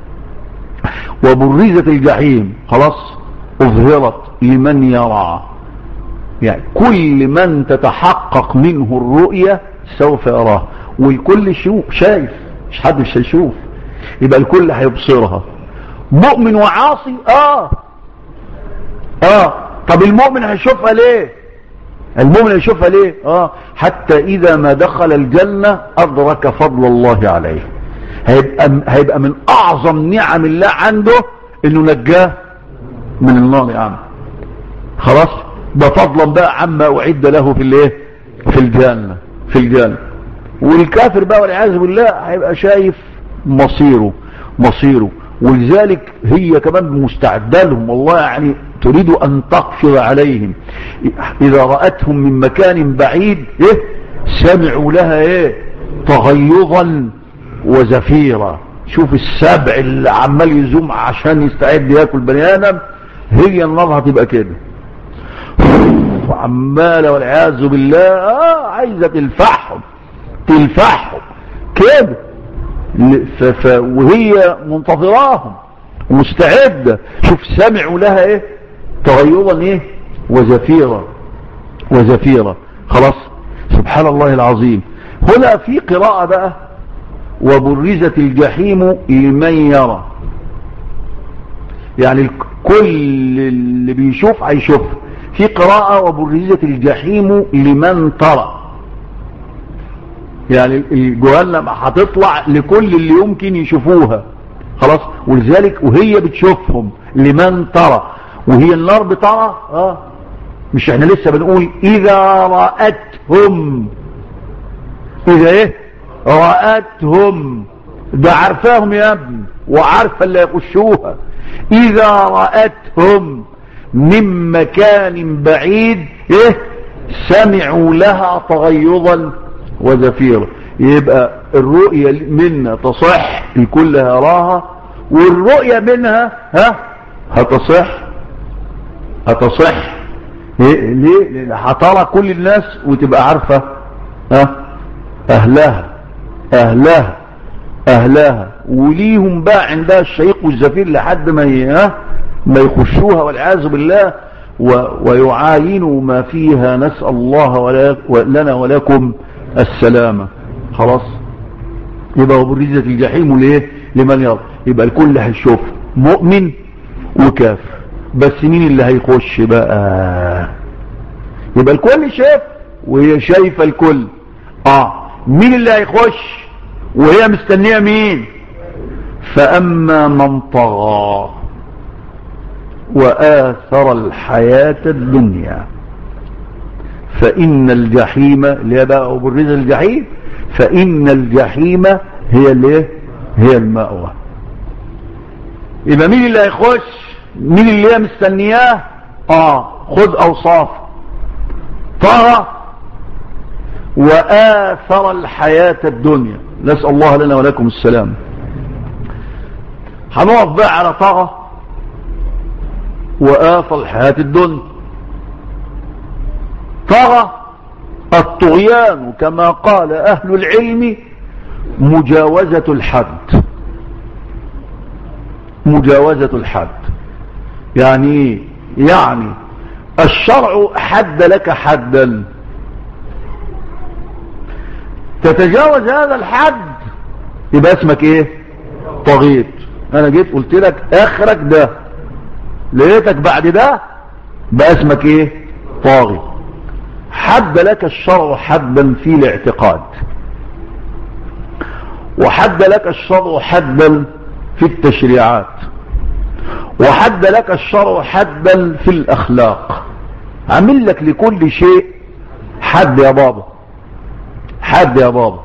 وبرزت الجحيم خلاص اظهرت لمن يرى يعني كل من تتحقق منه الرؤية سوف يراه والكل شوف شايف مش حد مش هيشوف يبقى الكل هيبصرها مؤمن وعاصي اه اه طب المؤمن هيشوفها ليه المؤمن هيشوفها ليه اه حتى اذا ما دخل الجنة ادرك فضل الله عليه هيبقى, هيبقى من اعظم نعم الله عنده انه نجاه من النار يا عم خلاص ده فضلا بقى عما اعد له في الايه في الجنة في الجنة والكافر بقى والعياذ بالله هيبقى شايف مصيره مصيره ولذلك هي كمان مستعدة لهم والله يعني تريد ان تقفز عليهم اذا رأتهم من مكان بعيد ايه سمعوا لها ايه تغيظا وزفيرا شوف السبع اللي عمال يزوم عشان يستعد ياكل بني ادم هي النار هتبقى كده وعماله والعياذ بالله اه عايزه تلفحهم تلفحهم كده ف... ف... وهي منتظراهم ومستعدة شوف سمعوا لها ايه تغيرا ايه وزفيرا وزفيرا خلاص سبحان الله العظيم هنا في قراءة بقى وبرزت الجحيم لمن يرى يعني كل اللي بيشوف هيشوف في قراءة وبرزت الجحيم لمن ترى يعني الجهنم هتطلع لكل اللي يمكن يشوفوها خلاص ولذلك وهي بتشوفهم لمن ترى وهي النار بترى اه مش احنا لسه بنقول اذا رأتهم اذا ايه رأتهم ده عارفاهم يا ابني وعارفة اللي يخشوها اذا رأتهم من مكان بعيد ايه سمعوا لها تغيظا وزفيرا يبقى الرؤية منا تصح الكل يراها والرؤية منها ها هتصح هتصح ليه ليه هترى كل الناس وتبقى عارفة ها اهلها اهلها اهلها وليهم بقى عندها الشيق والزفير لحد ما ها ما يخشوها والعياذ بالله ويعاينوا ما فيها نسأل الله لنا ولكم السلامة خلاص يبقى وبرزت الجحيم ليه لمن يرى يبقى الكل هيشوف مؤمن وكافر بس مين اللي هيخش بقى يبقى الكل شاف وهي شايفة الكل اه مين اللي هيخش وهي مستنية مين فأما من طغى وآثر الحياة الدنيا فإن الجحيم اللي هي بقى وبرز الجحيم فإن الجحيم هي اللي هي المأوى يبقى مين اللي هيخش مين اللي هي مستنياه اه خذ اوصاف طغى وآثر الحياة الدنيا نسأل الله لنا ولكم السلام هنقف بقى على طغى وآثر الحياة الدنيا طغى الطغيان كما قال أهل العلم مجاوزة الحد مجاوزة الحد يعني يعني الشرع حد لك حدا تتجاوز هذا الحد يبقى اسمك ايه طغيت انا جيت قلت لك اخرك ده لقيتك بعد ده بقى اسمك ايه طاغي حد لك الشرع حدا في الاعتقاد وحد لك الشرع حدا في التشريعات وحد لك الشرع حدا في الاخلاق عمل لك لكل شيء حد يا بابا حد يا بابا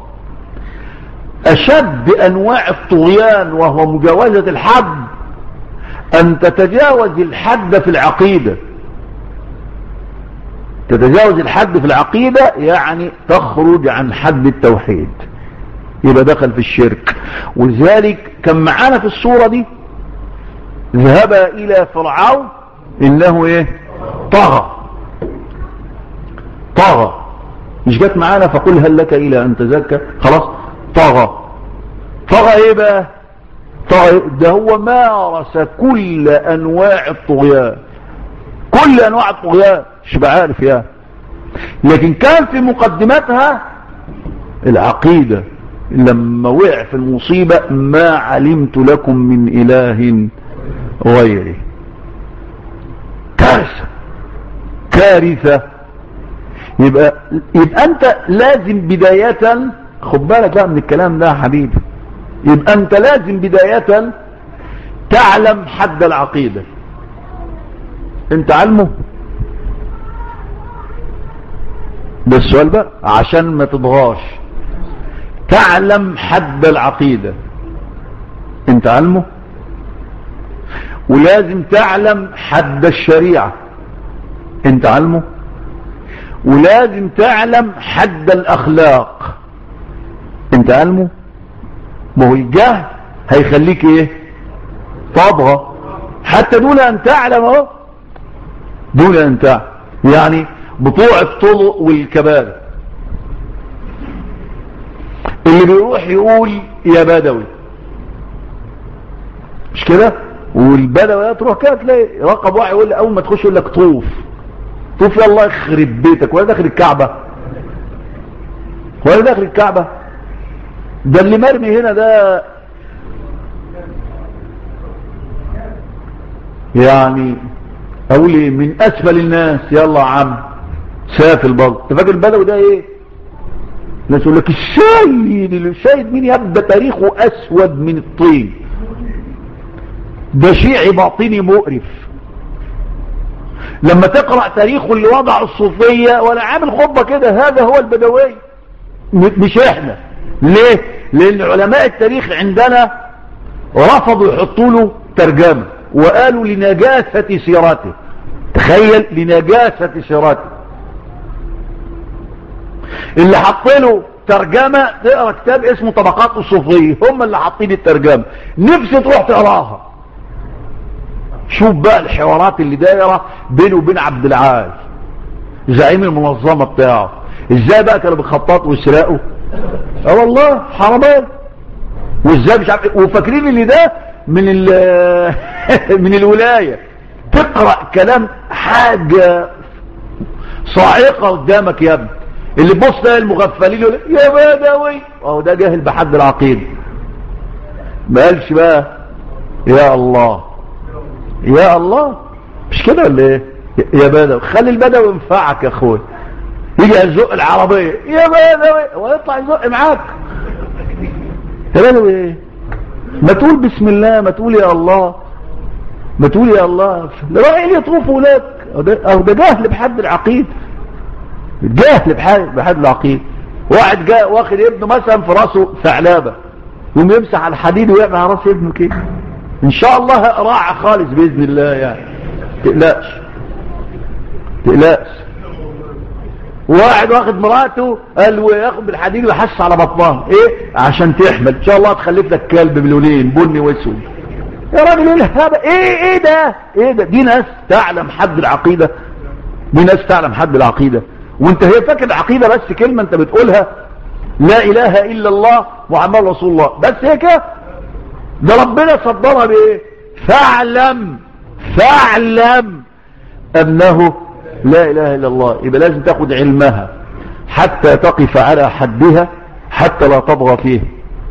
اشد انواع الطغيان وهو مجاوزة الحد ان تتجاوز الحد في العقيدة تتجاوز الحد في العقيدة يعني تخرج عن حد التوحيد يبقى دخل في الشرك ولذلك كان معانا في الصورة دي ذهب الى فرعون انه ايه طغى طغى مش جت معانا فقل هل لك الى ان تزكى خلاص طغى طغى ايه بقى طغى إيه؟ ده هو مارس كل انواع الطغيان كل انواع الطغيان مش بعارف يا لكن كان في مقدمتها العقيدة لما وقع في المصيبة ما علمت لكم من اله غيري كارثة كارثة يبقى يبقى انت لازم بداية خد بالك بقى من الكلام ده يا حبيبي يبقى انت لازم بداية تعلم حد العقيدة انت علمه ده السؤال بقى عشان ما تضغاش تعلم حد العقيدة انت علمه ولازم تعلم حد الشريعة انت علمه ولازم تعلم حد الاخلاق انت علمه ما هو الجهل هيخليك ايه طبغة حتى دون ان تعلم اهو دون ان تعلم يعني بطوع الطلق والكبار اللي بيروح يقول يا بدوي مش كده والبدوي تروح كده تلاقي رقم واحد يقول اول ما تخش يقول لك طوف طوف يا الله يخرب بيتك ولا داخل الكعبة ولا داخل الكعبة ده اللي مرمي هنا ده يعني اقول ايه من اسفل الناس يلا يا عم سافل برضه انت فاكر البدوي ده ايه ناس يقول لك الشايد الشايد مين يبدا تاريخه اسود من الطين ده شيعي باطني مقرف لما تقرأ تاريخه اللي وضع الصوفية ولا عامل خطبة كده هذا هو البدوي مش احنا ليه لان علماء التاريخ عندنا رفضوا يحطوا له ترجمة وقالوا لنجاسة سيرته تخيل لنجاسة سيرته اللي حط له ترجمة تقرأ كتاب اسمه طبقات الصوفية هم اللي حاطين الترجمة نفسي تروح تقراها شوف بقى الحوارات اللي دايرة بينه وبين عبد العال زعيم المنظمة بتاعه ازاي بقى كانوا بيخططوا ويسرقوا اه والله حرمان وازاي مش عارف وفاكرين اللي ده من من الولاية تقرأ كلام حاجة صاعقة قدامك يا ابني اللي بص ده المغفلين يقول يا بدوي اهو ده جاهل بحد العقيدة ما قالش بقى يا الله يا الله مش كده ولا ايه يا بدوي خلي البدوي ينفعك يا اخوي يجي يزق العربية يا بدوي ويطلع يزق معاك يا بدوي ايه ما تقول بسم الله ما تقول يا الله ما تقول يا الله رايح يطوفوا لك اهو ده جهل بحد العقيد جهل بحد العقيد واحد جاء واخد ابنه مثلا في راسه ثعلابه يقوم يمسح على الحديد ويعمل على راس ابنه كده ان شاء الله راعى خالص باذن الله يعني تقلقش تقلقش واحد واخد مراته قال وياخد بالحديد ويحس على بطنها ايه عشان تحمل ان شاء الله تخلف لك كلب بلونين بني واسود يا راجل ايه هذا ايه ايه ده ايه ده دي ناس تعلم حد العقيده دي ناس تعلم حد العقيده وانت هي فاكر العقيده بس كلمه انت بتقولها لا اله الا الله محمد رسول الله بس هيك ده ربنا صدرها بايه فاعلم فاعلم انه لا اله الا الله يبقى لازم تاخد علمها حتى تقف على حدها حتى لا تطغى فيه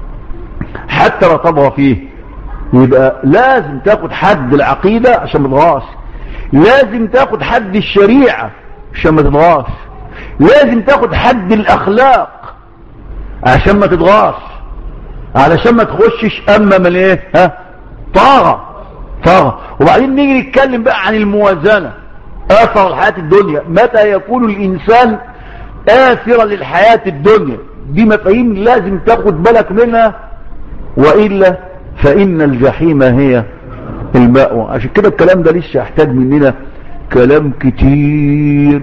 حتى لا تطغى فيه يبقى لازم تاخد حد العقيدة عشان ما تضغاش لازم تاخد حد الشريعة عشان ما تضغاش لازم تاخد حد الاخلاق عشان ما تضغاش علشان ما تخشش اما من ايه ها طاغة طاغة وبعدين نيجي نتكلم بقى عن الموازنة اثر الحياة الدنيا متى يكون الانسان اثرا للحياة الدنيا دي مفاهيم لازم تاخد بالك منها وإلا فإن الجحيم هي المأوى عشان كده الكلام ده لسه يحتاج مننا كلام كتير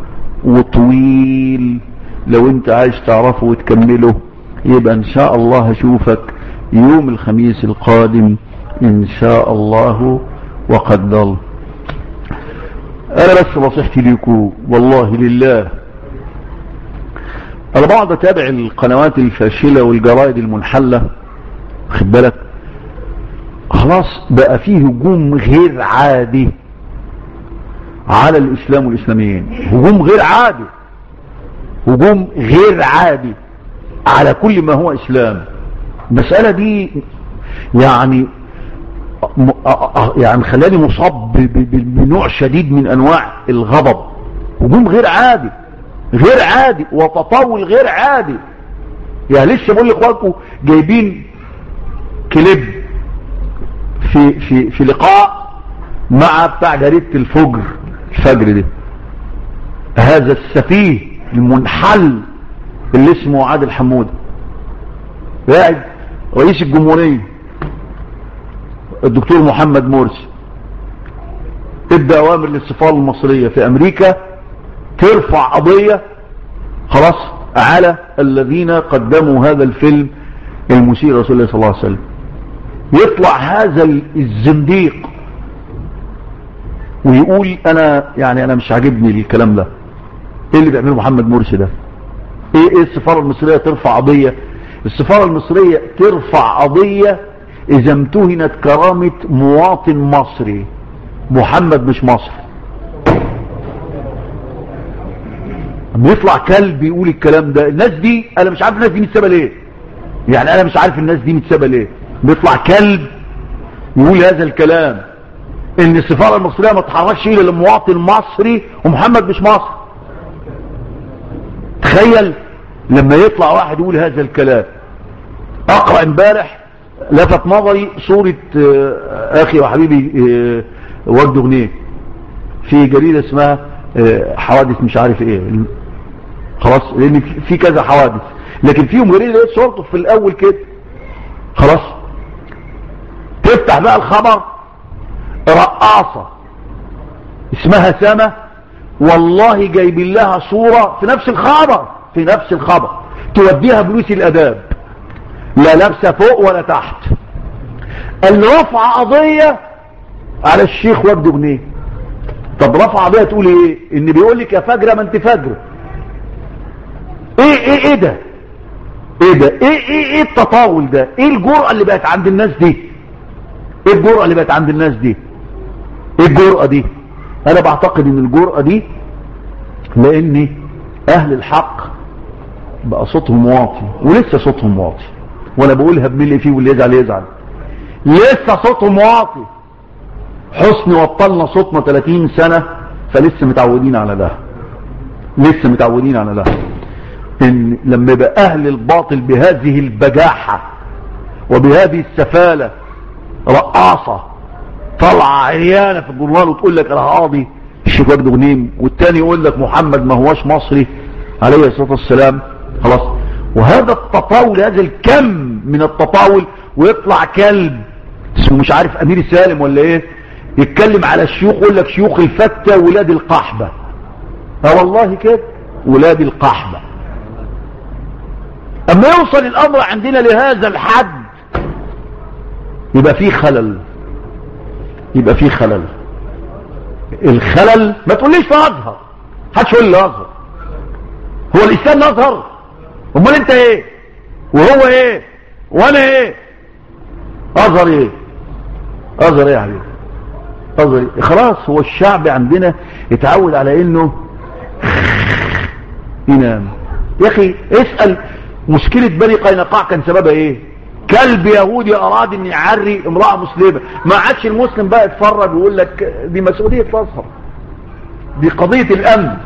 وطويل لو انت عايز تعرفه وتكمله يبقى ان شاء الله هشوفك يوم الخميس القادم ان شاء الله وقد ضل انا بس نصيحتي لكم والله لله انا بقعد اتابع القنوات الفاشلة والجرائد المنحلة خد بالك خلاص بقى فيه هجوم غير عادي على الاسلام والاسلاميين هجوم غير عادي هجوم غير عادي على كل ما هو اسلام المسألة دي يعني م- أ- أ- يعني خلاني مصاب ب- ب- بنوع شديد من انواع الغضب هجوم غير عادي غير عادي وتطاول غير عادي يعني لسه بقول لاخواتكم جايبين كليب في في في لقاء مع بتاع جريده الفجر الفجر دي هذا السفيه المنحل اللي اسمه عادل حموده قاعد رئيس الجمهوريه الدكتور محمد مرسي ادى اوامر للسفاره المصريه في امريكا ترفع قضيه خلاص على الذين قدموا هذا الفيلم المسيء رسول الله صلى الله عليه وسلم يطلع هذا الزنديق ويقول انا يعني انا مش عاجبني الكلام ده ايه اللي بيعمله محمد مرسي ده ايه ايه السفاره المصريه ترفع قضيه السفاره المصريه ترفع قضيه اذا امتهنت كرامه مواطن مصري محمد مش مصري لما يطلع كلب يقول الكلام ده الناس دي انا مش عارف الناس دي متسابه ليه يعني انا مش عارف الناس دي متسابه ليه بيطلع كلب يقول هذا الكلام ان السفاره المصريه ما تحركش الا لمواطن مصري ومحمد مش مصري تخيل لما يطلع واحد يقول هذا الكلام اقرا امبارح لفت نظري صورة آه، اخي وحبيبي آه، وجد غنيه في جريدة اسمها آه، حوادث مش عارف ايه خلاص لان في- في كذا حوادث لكن فيهم جريدة لقيت صورته في الاول كده خلاص تفتح بقى الخبر رقاصة اسمها سما والله جايبين لها صورة في نفس الخبر في نفس الخبر توديها بلوس الاداب لا لابسه فوق ولا تحت اللي رفع قضية على الشيخ وجد جنيه طب رفع قضية تقول ايه ان بيقول لك يا فجرة ما انت فجرة ايه ايه ايه ده ايه ده ايه ايه ايه التطاول ده ايه الجرأة اللي بقت عند الناس دي ايه الجرأة اللي بقت عند الناس دي ايه الجرأة دي انا بعتقد ان الجرأة دي لان اهل الحق بقى صوتهم واطي ولسه صوتهم واطي وانا بقولها بملي فيه واللي يزعل يزعل لسه صوتهم واطي حسن وطلنا صوتنا 30 سنة فلسه متعودين على ده لسه متعودين على ده ان لما يبقى اهل الباطل بهذه البجاحة وبهذه السفالة رقاصة طلع عريانة في الجرنال وتقول لك انا قاضي الشيخ وجد غنيم والتاني يقول لك محمد ما هواش مصري عليه الصلاة والسلام خلاص وهذا التطاول هذا الكم من التطاول ويطلع كلب اسمه مش عارف امير سالم ولا ايه يتكلم على الشيوخ يقول لك شيوخ الفتة ولاد القحبة اه والله كده ولاد القحبة اما يوصل الامر عندنا لهذا الحد يبقى فيه خلل يبقى فيه خلل الخلل ما تقوليش في ازهر محدش يقول لي ازهر هو الاسلام ازهر امال انت ايه وهو ايه وانا ايه ازهر ايه ازهر ايه يا حبيبي ازهر ايه خلاص هو الشعب عندنا اتعود على انه ينام يا اخي اسأل مشكلة بني قينقاع كان سببها ايه كلب يهودي اراد ان يعري امرأة مسلمة ما عادش المسلم بقى يتفرج ويقول لك دي مسؤولية الازهر دي قضية الامن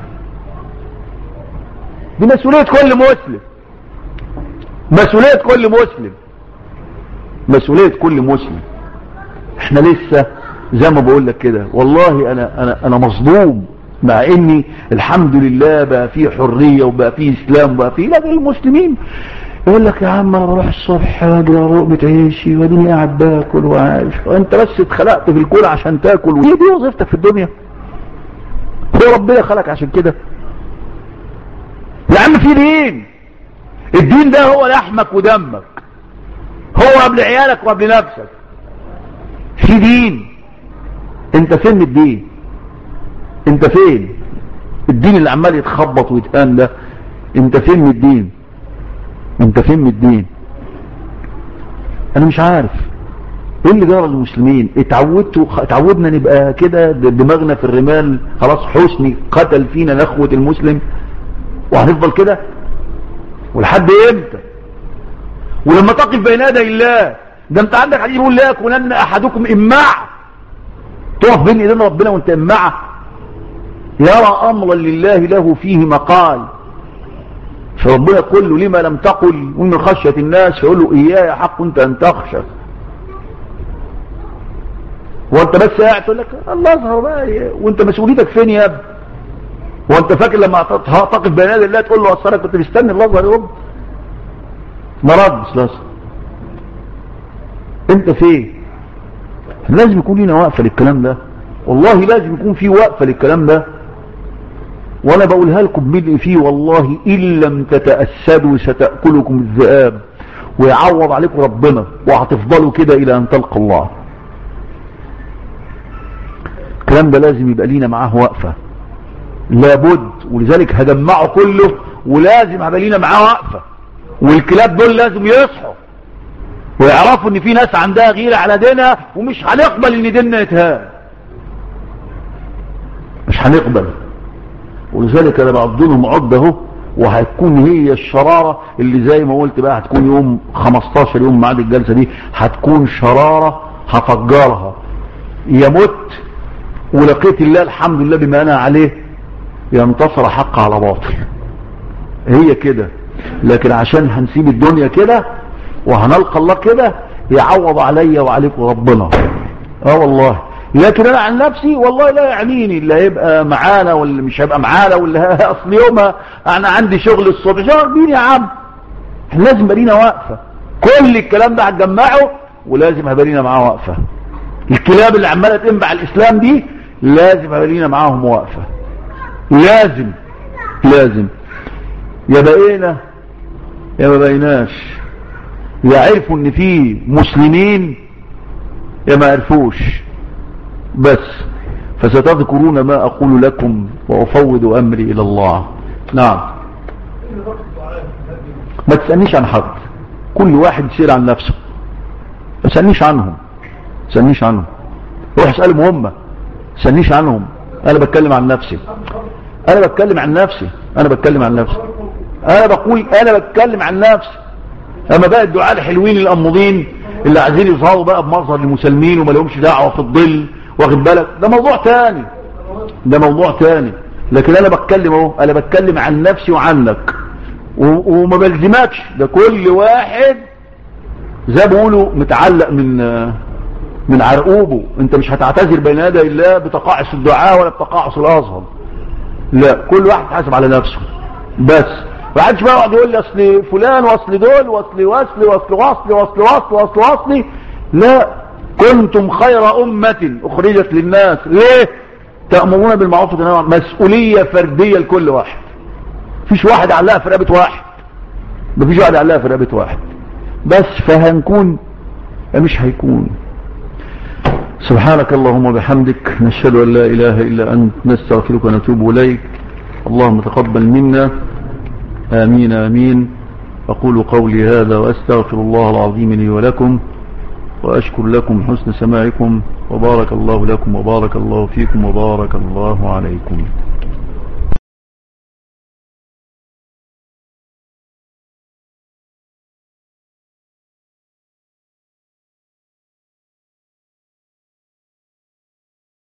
دي مسؤولية كل مسلم مسؤولية كل مسلم مسؤولية كل مسلم احنا لسه زي ما بقول لك كده والله انا انا انا مصدوم مع اني الحمد لله بقى فيه حرية وبقى فيه اسلام وبقى فيه لكن المسلمين يقول لك يا عم انا بروح الصبح واجي رقبة عيشي واديني قاعد باكل وعايش وانت بس اتخلقت في الكون عشان تاكل وهي دي وظيفتك في الدنيا هو ربنا خلق عشان كده يا عم في دين الدين ده هو لحمك ودمك هو قبل عيالك وقبل نفسك في دين انت فين من الدين انت فين الدين اللي عمال يتخبط ويتقان ده انت فين من الدين انت فين من الدين انا مش عارف ايه اللي جرى للمسلمين اتعودتوا اتعودنا نبقى كده دماغنا في الرمال خلاص حسني قتل فينا نخوة المسلم وهنفضل كده ولحد امتى ولما تقف بين يدي الله ده انت عندك حديث يقول لا يكونن احدكم اماع تقف بين ايدين ربنا وانت اماع يرى امرا لله له فيه مقال فربنا يقول له لما لم تقل ومن خشية الناس فيقول له اياي حق انت ان تخشى وانت بس قاعد تقول لك الله اظهر بقى وانت مسؤوليتك فين يا ابني وانت فاكر لما تقف بين يدي الله تقول له اصل انا كنت مستني الله اظهر يرد ما ردش لازم انت فين لازم يكون لنا وقفه للكلام ده والله لازم يكون في وقفه للكلام ده وانا بقولها لكم ملء فيه والله ان لم تتاسدوا ستاكلكم الذئاب ويعوض عليكم ربنا وهتفضلوا كده الى ان تلقى الله الكلام ده لازم يبقى لينا معاه وقفة لابد ولذلك هجمعه كله ولازم هيبقى لينا معاه وقفة والكلاب دول لازم يصحوا ويعرفوا ان في ناس عندها غيرة على دينها ومش هنقبل ان ديننا يتهان مش هنقبل ولذلك انا بعض لهم عقده اهو وهتكون هي الشرارة اللي زي ما قلت بقى هتكون يوم 15 يوم معاد الجلسة دي هتكون شرارة هفجرها يموت ولقيت الله الحمد لله بما انا عليه ينتصر حق على باطل هي كده لكن عشان هنسيب الدنيا كده وهنلقى الله كده يعوض عليا وعليكم ربنا اه والله لكن انا عن نفسي والله لا يعنيني اللي هيبقى معانا واللي مش هيبقى معانا واللي اصل يومها انا عندي شغل الصبح شغل مين يا عم احنا لازم يبقى لينا وقفه كل الكلام ده هتجمعه ولازم هيبقى لينا معاه وقفه الكلاب اللي عماله تنبع الاسلام دي لازم يبقى لينا معاهم وقفه لازم لازم يا بقينا يا ما بقيناش يا عرفوا ان في مسلمين يا ما عرفوش بس فستذكرون ما اقول لكم وافوض امري الى الله نعم ما تسألنيش عن حد كل واحد يسأل عن نفسه ما تسألنيش عنهم ما تسألنيش عنهم روح اسألهم هم ما تسألنيش عنهم انا بتكلم عن نفسي انا بتكلم عن نفسي انا بتكلم عن نفسي انا بقول انا بتكلم عن نفسي اما بقى الدعاء الحلوين الامضين اللي عايزين يظهروا بقى بمظهر المسلمين وما لهمش دعوه في الظل واخد بالك ده موضوع تاني ده موضوع تاني لكن انا بتكلم اهو انا بتكلم عن نفسي وعنك وما بلزمكش ده كل واحد زي ما بيقولوا متعلق من من عرقوبه انت مش هتعتذر بين يدي الله بتقاعس الدعاء ولا بتقاعس الازهر لا كل واحد حاسب على نفسه بس ما حدش بقى يقعد يقول لي اصل فلان واصل دول واصل واصل واصل واصل واصل واصل واصل واصل لا كنتم خير أمة أخرجت للناس ليه تأمرون بالمعروف والنهي عن مسؤولية فردية لكل واحد مفيش واحد علقها في رقبة واحد مفيش واحد علقها في رقبة واحد بس فهنكون مش هيكون سبحانك اللهم وبحمدك نشهد أن لا إله إلا أنت نستغفرك ونتوب إليك اللهم تقبل منا آمين آمين أقول قولي هذا وأستغفر الله العظيم لي ولكم وأشكر لكم حسن سماعكم وبارك الله لكم وبارك الله فيكم وبارك الله عليكم